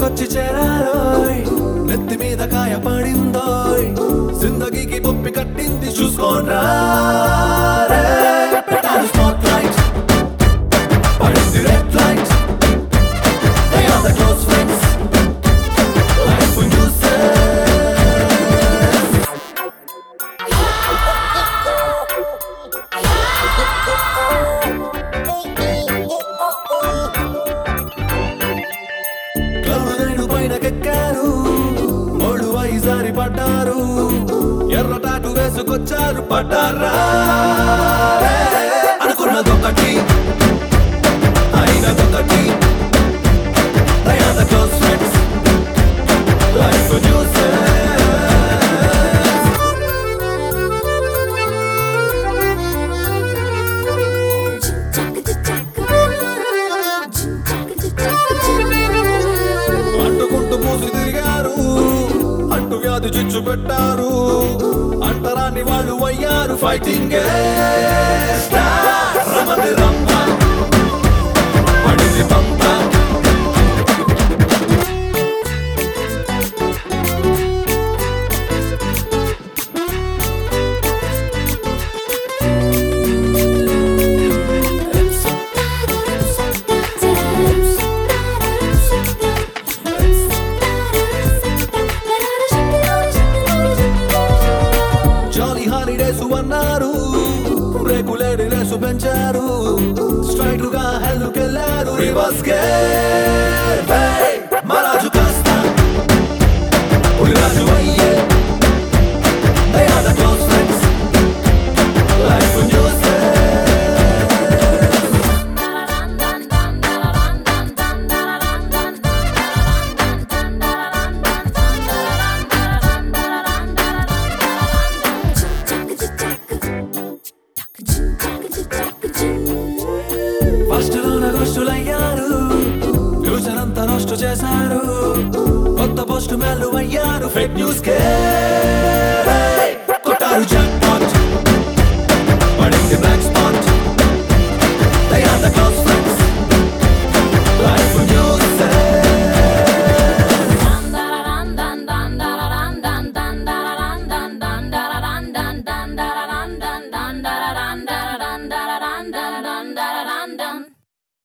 చెంతకొచ్చి చేరారోయ్ నెత్తి మీద కాయ పడిందోయ్ జిందగీకి పొప్పి కట్టింది చూసుకోండ్రా రే. పెట్టాను స్పాట్ లైట్ పడింది red light They are the close friends Life when you say cloud nine పైన కెక్కారు మోళ్ళు ఐసారి పడ్డారు ఎర్ర టాటు వేసుకొచ్చారు పడ్డారా రే. అనుకున్నదొకటి అయినదొకటి They are the close friends Life when you say అంటుకుంటూ మూసి తిరిగారు అంటు వ్యాధి చిచ్చు పెట్టారు అంటరాని వాళ్ళు అయ్యారు ఫైటింగ్ రమది రమ్మ పడింది పంప జాలీ హాలిడేస్ అన్నారు రేకులేడి రేసు పెంచారు స్ట్రైట్ గా హెల్లుకెళ్ళారు రివర్స్ గే మరాజు కాస్త పులిరాజు అయ్యే They are the close friends Life when you say first లోన గోష్ఠులయ్యారు ఫ్యూచర్ అంతా రోస్ట్ చేశారు కొత్త పోస్ట్ మెల్లు అయ్యారు ఫేక్ న్యూస్ కే